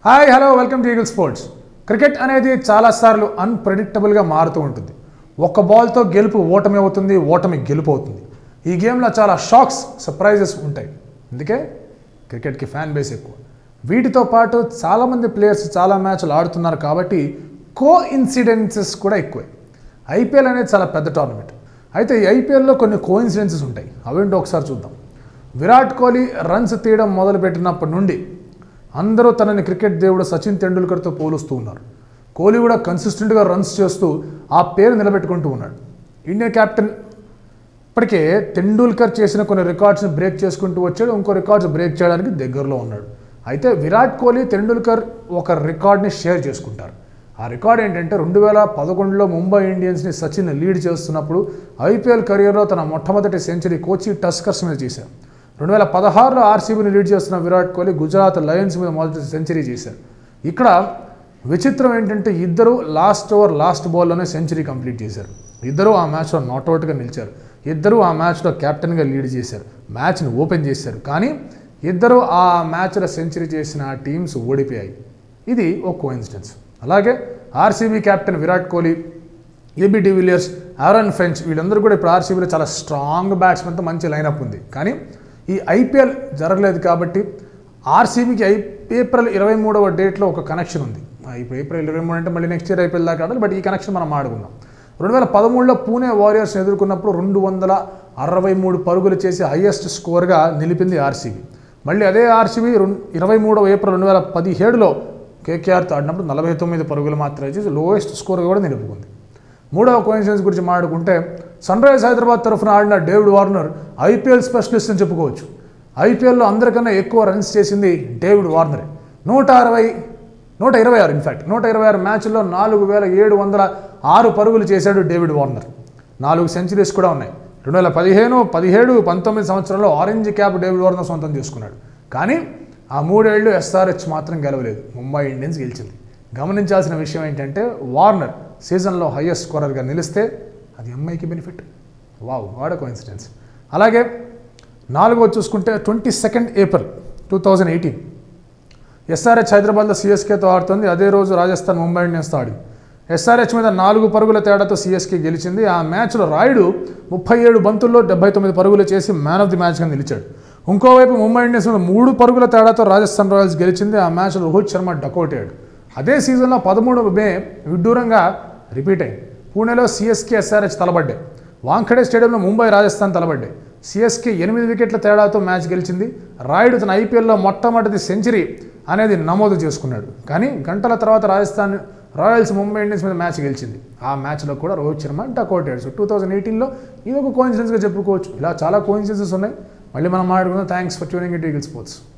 hi hello welcome to Eagle Sports cricket అనేది చాలాసార్లు అన్ప్రెడిక్టబుల్గా మారుతూ ఉంటుంది ఒక్క బాల్తో గెలుపు ఓటమి అవుతుంది ఓటమి గెలుపు అవుతుంది ఈ గేమ్లో చాలా షాక్స్ సర్ప్రైజెస్ ఉంటాయి అందుకే క్రికెట్కి ఫ్యాన్ బేస్ ఎక్కువ వీటితో పాటు చాలామంది ప్లేయర్స్ చాలా మ్యాచ్లు ఆడుతున్నారు కాబట్టి కో ఇన్సిడెన్సెస్ కూడా ఎక్కువే ఐపీఎల్ అనేది చాలా పెద్ద టోర్నమెంట్ అయితే ఈ ఐపీఎల్లో కొన్ని కో ఇన్సిడెన్సెస్ ఉంటాయి అవేంటో ఒకసారి చూద్దాం విరాట్ కోహ్లీ రన్స్ తీయడం మొదలుపెట్టినప్పటి నుండి అందరూ తనని క్రికెట్ దేవుడు సచిన్ తెండూల్కర్తో పోలుస్తూ ఉన్నారు కోహ్లీ కూడా కన్సిస్టెంట్గా రన్స్ చేస్తూ ఆ పేరు నిలబెట్టుకుంటూ ఉన్నాడు ఇండియా కెప్టెన్ ఇప్పటికే తెండూల్కర్ చేసిన కొన్ని రికార్డ్స్ని బ్రేక్ చేసుకుంటూ వచ్చాడు ఇంకో రికార్డ్స్ బ్రేక్ చేయడానికి దగ్గరలో ఉన్నాడు అయితే విరాట్ కోహ్లీ తెండూల్కర్ ఒక రికార్డ్ని షేర్ చేసుకుంటారు ఆ రికార్డ్ ఏంటంటే రెండు వేల పదకొండులో ముంబై ఇండియన్స్ని సచిన్ లీడ్ చేస్తున్నప్పుడు ఐపీఎల్ కెరియర్లో తన మొట్టమొదటి సెంచరీ కోచి టస్కర్స్ మీద చేశారు రెండు వేల పదహారులో ఆర్సీబీని లీడ్ చేస్తున్న విరాట్ కోహ్లీ గుజరాత్ లయన్స్ మీద మొదటి సెంచరీ చేశారు ఇక్కడ విచిత్రం ఏంటంటే ఇద్దరు లాస్ట్ ఓవర్ లాస్ట్ బాల్లోనే సెంచరీ కంప్లీట్ చేశారు ఇద్దరు ఆ మ్యాచ్లో నాట్అవుట్గా నిలిచారు ఇద్దరు ఆ మ్యాచ్లో కెప్టెన్గా లీడ్ చేశారు మ్యాచ్ని ఓపెన్ చేశారు కానీ ఇద్దరు ఆ మ్యాచ్లో సెంచరీ చేసిన టీమ్స్ ఓడిపోయాయి ఇది ఒక కోఇన్సిడెన్స్ అలాగే RCB captain Virat Kohli AB de Villiers Aaron Finch వీళ్ళందరూ కూడా ఇప్పుడు ఆర్సీబీలో చాలా స్ట్రాంగ్ బ్యాట్స్మెన్తో మంచి లైనప్ ఉంది కానీ ఈ ఐపీఎల్ జరగలేదు కాబట్టి ఆర్సీబీకి ఐ ఏప్రిల్ ఇరవై మూడవ డేట్లో ఒక కనెక్షన్ ఉంది ఆ, ఇప్పుడు ఏప్రిల్ ఇరవై మూడు అంటే మళ్ళీ నెక్స్ట్ ఇయర్ ఐపీఎల్ దాకా ఆడాలి బట్ ఈ కనెక్షన్ మనం ఆడుకుందాం రెండు వేల పదమూడులో పూణే వారియర్స్ని ఎదుర్కొన్నప్పుడు రెండు వందల అరవై మూడు పరుగులు చేసి హయ్యెస్ట్ స్కోర్గా నిలిపింది ఆర్సీబీ మళ్ళీ అదే ఆర్సీబీ రెండు ఇరవై మూడవ ఏప్రిల్ రెండు వేల పదిహేడులో కేకేఆర్తో ఆడినప్పుడు నలభై తొమ్మిది పరుగులు మాత్రమే చేసి లోయెస్ట్ స్కోర్ కూడా నిలుపుకుంది మూడవ కోయిన్సిడెన్స్ గురించి మాట్లాడుకుంటే సన్ రైజ్ హైదరాబాద్ తరఫున ఆడిన డేవిడ్ వార్నర్ ఐపీఎల్ స్పెషలిస్ట్ అని చెప్పుకోవచ్చు ఐపీఎల్లో అందరికన్నా ఎక్కువ రన్స్ చేసింది డేవిడ్ వార్నరే నూట అరవై నూట ఇరవై ఆరు ఇన్ఫాక్ట్ నూట ఇరవై ఆరు మ్యాచ్ల్లో నాలుగు వేల ఏడు వందల ఆరు పరుగులు చేశాడు డేవిడ్ వార్నర్ నాలుగు సెంచరీస్ కూడా ఉన్నాయి రెండు వేల పదిహేను పదిహేడు పంతొమ్మిది సంవత్సరాల్లో ఆరెంజ్ క్యాప్ డేవిడ్ వార్నర్ సొంతం చేసుకున్నాడు కానీ ఆ మూడేళ్లు ఎస్ఆర్హెచ్ మాత్రం గెలవలేదు ముంబై ఇండియన్స్ గెలిచింది గమనించాల్సిన విషయం ఏంటంటే వార్నర్ సీజన్లో హయ్యెస్ట్ స్కోరర్గా నిలిస్తే అది ఎంఐకి బెనిఫిట్ వావ్ వాడ కోఇన్సిడెన్స్ అలాగే నాలుగో చూసుకుంటే twenty second April two thousand eighteen SRH హైదరాబాద్లో సిఎస్కేతో ఆడుతుంది అదే రోజు రాజస్థాన్ ముంబై ఇండియన్స్తో ఆడింది ఎస్ఆర్హెచ్ మీద నాలుగు పరుగుల తేడాతో సిఎస్కే గెలిచింది ఆ మ్యాచ్లో రాయుడు ముప్పై ఏడు బంతుల్లో డెబ్బై తొమ్మిది పరుగులు చేసి మ్యాన్ ఆఫ్ ది మ్యాచ్గా నిలిచాడు ఇంకోవైపు ముంబై ఇండియన్స్ మీద మూడు పరుగుల తేడాతో రాజస్థాన్ రాయల్స్ గెలిచింది ఆ మ్యాచ్లో రోహిత్ శర్మ డకౌట్ అయ్యాడు అదే సీజన్లో పదమూడు మే విడ్డూరంగా రిపీట్ అయింది పూణేలో సిఎస్కే ఎస్ఆర్హెచ్ తలబడ్డాయి వాంఖడే స్టేడియంలో ముంబై రాజస్థాన్ తలబడ్డాయి సిఎస్కే ఎనిమిది వికెట్ల తేడాతో మ్యాచ్ గెలిచింది రాయుడు తన ఐపీఎల్లో మొట్టమొదటి సెంచరీ అనేది నమోదు చేసుకున్నాడు కానీ గంటల తర్వాత రాజస్థాన్ రాయల్స్ ముంబై ఇండియన్స్ మీద మ్యాచ్ గెలిచింది ఆ మ్యాచ్లో కూడా రోహిత్ శర్మ డకౌట్ అయ్యాడు సో టూ థౌజండ్ ఎయిటీన్లో ఇది ఒక కోయిన్సిడెన్స్గా చెప్పుకోవచ్చు ఇలా చాలా కోయిన్సిడెన్సెస్ ఉన్నాయి మళ్ళీ మనం మాట్లాడుకుందాం thanks for tuning it Eagle sports